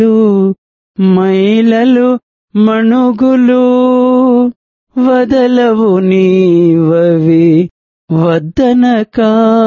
మైలలు మణుగులు వదలవు నీవవి వద్దనకా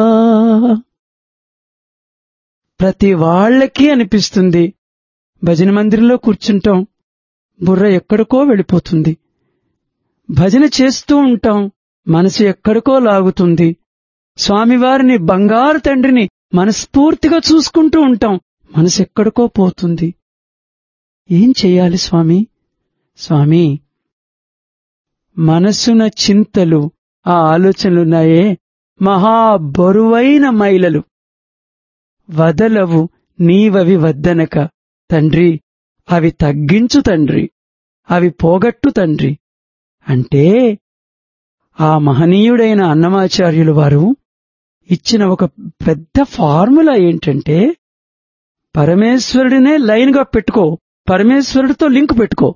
ప్రతి వాళ్ళకి అనిపిస్తుంది భజన మందిరంలో కూర్చుంటాం బుర్ర ఎక్కడికో వెళ్ళిపోతుంది భజన చేస్తూ ఉంటాం మనసు ఎక్కడికో లాగుతుంది స్వామివారిని బంగారు తండ్రిని మనస్ఫూర్తిగా చూసుకుంటూ ఉంటాం మనసు ఎక్కడికో పోతుంది ఏం చెయ్యాలి స్వామి స్వామి మనస్సున చింతలు ఆ ఆలోచనలున్నాయే మహా బరువైన మైలలు వదలవు నీవవి వద్దనక తండ్రి అవి తగ్గించు తండ్రి అవి పోగట్టు తండ్రి అంటే ఆ మహనీయుడైన అన్నమాచార్యులు వారు ఇచ్చిన ఒక పెద్ద ఫార్ములా ఏంటంటే పరమేశ్వరుడినే లైన్గా పెట్టుకో పరమేశ్వరుడితో లింక్ పెట్టుకో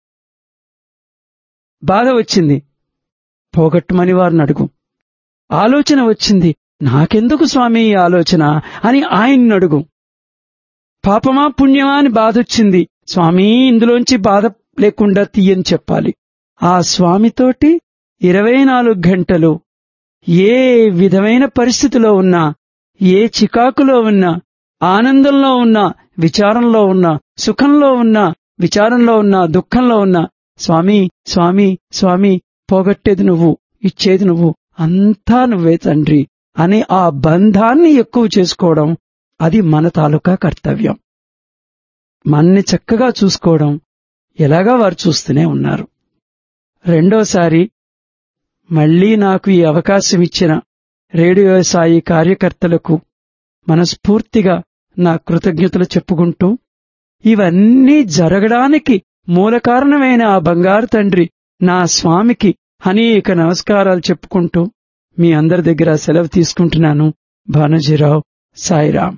బాధ వచ్చింది పోగొట్టమని వారిని అడుగు ఆలోచన వచ్చింది నాకెందుకు స్వామి ఈ ఆలోచన అని ఆయన్ని అడుగు పాపమా పుణ్యమా అని బాధొచ్చింది స్వామి ఇందులోంచి బాధ లేకుండా తీయని చెప్పాలి ఆ స్వామితోటి ఇరవై నాలుగు గంటలు ఏ విధమైన పరిస్థితిలో ఉన్నా ఏ చికాకులో ఉన్నా ఆనందంలో ఉన్నా విచారంలో ఉన్నా సుఖంలో ఉన్నా విచారంలో ఉన్నా దుఃఖంలో ఉన్నా స్వామి స్వామి స్వామి పోగొట్టేది నువ్వు ఇచ్చేది నువ్వు అంతా నువ్వే తండ్రి అనే ఆ బంధాన్ని ఎక్కువ చేసుకోవడం అది మన తాలూకా కర్తవ్యం మన్ని చక్కగా చూసుకోవడం ఎలాగా వారు చూస్తూనే ఉన్నారు రెండోసారి మళ్లీ నాకు ఈ అవకాశం ఇచ్చిన రేడియో సాయి కార్యకర్తలకు మనస్ఫూర్తిగా నా కృతజ్ఞతలు చెప్పుకుంటూ ఇవన్నీ జరగడానికి మూల కారణమైన ఆ బంగారు తండ్రి నా స్వామికి అనేక నమస్కారాలు చెప్పుకుంటూ మీ అందరి దగ్గర సెలవు తీసుకుంటున్నాను భానుజీరావు సాయిరాం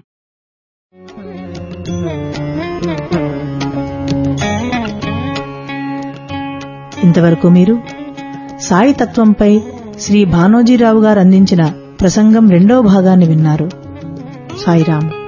ఇంతవరకు మీరు సాయి తత్వంపై శ్రీ భానోజీరావు గారు అందించిన ప్రసంగం రెండవ భాగాన్ని విన్నారు సాయిరాం